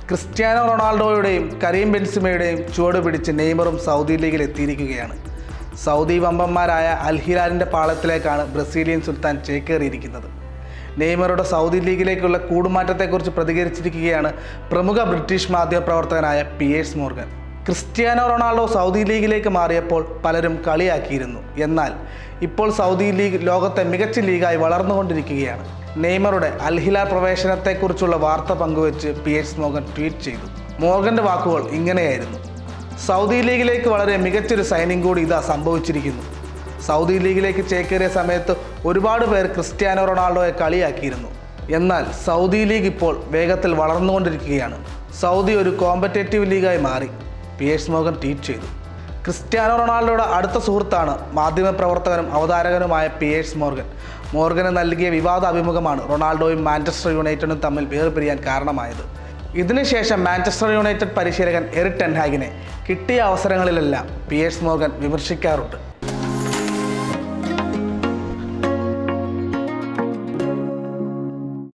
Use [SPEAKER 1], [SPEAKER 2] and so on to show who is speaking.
[SPEAKER 1] Cristiano റൊണാൾഡോയുടെയും Kareem ബെൻസിമയുടെയും ചുവട് പിടിച്ച് നെയ്മറും Saudi ലീഗിൽ എത്തിയിരിക്കുകയാണ് സൗദി വമ്പന്മാരായ അൽഹിലാലിൻ്റെ പാളത്തിലേക്കാണ് ബ്രസീലിയൻ സുൽത്താൻ ചേക്കേറിയിരിക്കുന്നത് നെയ്മറുടെ സൗദി ലീഗിലേക്കുള്ള കൂടുമാറ്റത്തെക്കുറിച്ച് പ്രതികരിച്ചിരിക്കുകയാണ് പ്രമുഖ ബ്രിട്ടീഷ് മാധ്യമപ്രവർത്തകനായ Piers Morgan Cristiano Ronaldo Saudi ലീഗിലേക്ക് മാറിയപ്പോൾ പലരും കളിയാക്കിയിരുന്നു എന്നാൽ ഇപ്പോൾ സൗദി ലീഗ് ലോകത്തെ മികച്ച ലീഗായി വളർന്നുകൊണ്ടിരിക്കുകയാണ് നെയ്മറുടെ അൽഹിലാൽ പ്രവേശനത്തെക്കുറിച്ചുള്ള വാർത്ത പങ്കുവച്ച് പിയേഴ്സ് മോർഗൻ ട്വീറ്റ് ചെയ്തു മോർഗന്റെ വാക്കുകൾ ഇങ്ങനെയായിരുന്നു സൗദി ലീഗിലേക്ക് വളരെ മികച്ചൊരു സൈനിങ് കൂടി ഇതാ സംഭവിച്ചിരിക്കുന്നു സൗദി ലീഗിലേക്ക് ചേക്കേറിയ സമയത്ത് ഒരുപാട് പേർ ക്രിസ്ത്യാനോ റൊണാൾഡോയെ കളിയാക്കിയിരുന്നു എന്നാൽ സൗദി ലീഗ് ഇപ്പോൾ വേഗത്തിൽ വളർന്നുകൊണ്ടിരിക്കുകയാണ് സൗദി ഒരു കോമ്പറ്റേറ്റീവ് ലീഗായി മാറി പിയേഴ്സ് മോർഗൻ ട്വീറ്റ് ചെയ്തു ക്രിസ്ത്യാനോ റൊണാൾഡോയുടെ അടുത്ത സുഹൃത്താണ് മാധ്യമപ്രവർത്തകനും അവതാരകനുമായ പിയേഴ്സ് മോർഗൻ മോർഗന് നൽകിയ വിവാദ അഭിമുഖമാണ് റൊണാൾഡോയും മാഞ്ചസ്റ്റർ യുണൈറ്റഡും തമ്മിൽ വേർപിരിയാൻ കാരണമായത് ഇതിനുശേഷം മാഞ്ചസ്റ്റർ യുണൈറ്റഡ് പരിശീലകൻ എറിക് ടെൻഹാഗിനെ കിട്ടിയ അവസരങ്ങളിലെല്ലാം പിയേഴ്സ് മോർഗൻ വിമർശിക്കാറുണ്ട്